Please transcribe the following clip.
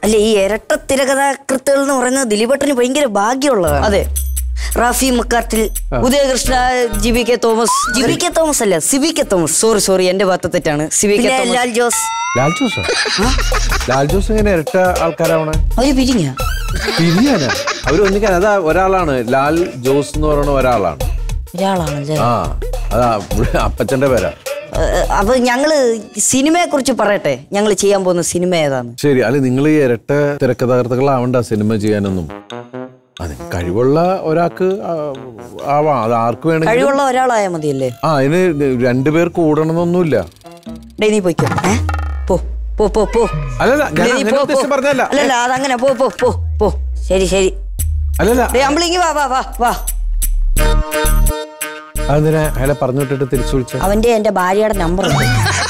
അല്ല ഈ ഇരട്ട തിരകഥാകൃത്തുകൾ എന്ന് പറയുന്നത് ദിലീപേട്ടന് ഭയങ്കര ഭാഗ്യമുള്ളതാണ് അതെ Rafi Mecartin Udayakrishna G V K Thomas G V K Thomas അല്ല Sibi K Thomas sorry sorry എന്റെ ഭാഗത്ത് തെറ്റാണ് സിവി കെ തോമസ് ലാൽ ജോസ് ലാൽ ജോസ് ലാൽ ജോസ് ഇങ്ങനെ ഇരട്ട ആൾക്കാരാവണേ അവര് പിരിഞ്ഞ പിരിയാനാ അവര് ഒന്നിക്കാൻ അതാ ഒരാളാണ് ലാൽ ജോസ് എന്ന് പറയുന്ന ഒരാളാണ് ഒരാളാണല്ലേ ആ അതാ ഇവിടെ അപ്പച്ചന്റെ പേരാ ഏഹ്, അപ്പൊ ഞങ്ങള് സിനിമയെ കുറിച്ച് പറയട്ടെ ഞങ്ങൾ ചെയ്യാൻ പോകുന്ന സിനിമ ഏതാണ് ശരി അല്ല നിങ്ങൾ ഈ ഇരട്ട തിരക്കഥാകൃത്തുകളാവണ്ട സിനിമ ചെയ്യാനൊന്നും അതെ കഴിവുള്ള ഒരാൾക്ക് ആ, ആവാം അത് ആർക്ക് വേണമെങ്കിലും കഴിവുള്ള ഒരാളായാൽ മതിയല്ലേ ആ അതിന് രണ്ടുപേർ കൂടണമെന്നൊന്നുമില്ല ഡേ നീ പോയിക്കോ ഏ? പോ പോ പോ പോ അല്ലല്ല ഞാൻ ഡേ, നീ അങ്ങനെ പോ, പോ. ഉദ്ദേശിച്ച് പറഞ്ഞല്ല അല്ലല്ല അതങ്ങനെ പോ പോ പോ പോ ശരി ശരി അല്ലല്ല ഡേ അമ്പിളിങ്ങി വാ വാ വാ വാ അതിനെ അയാളെ പറഞ്ഞു വിട്ടിട്ട് തിരിച്ചു വിളിച്ച അവന്റെ എന്റെ ഭാര്യയുടെ നമ്പർ ഉണ്ട്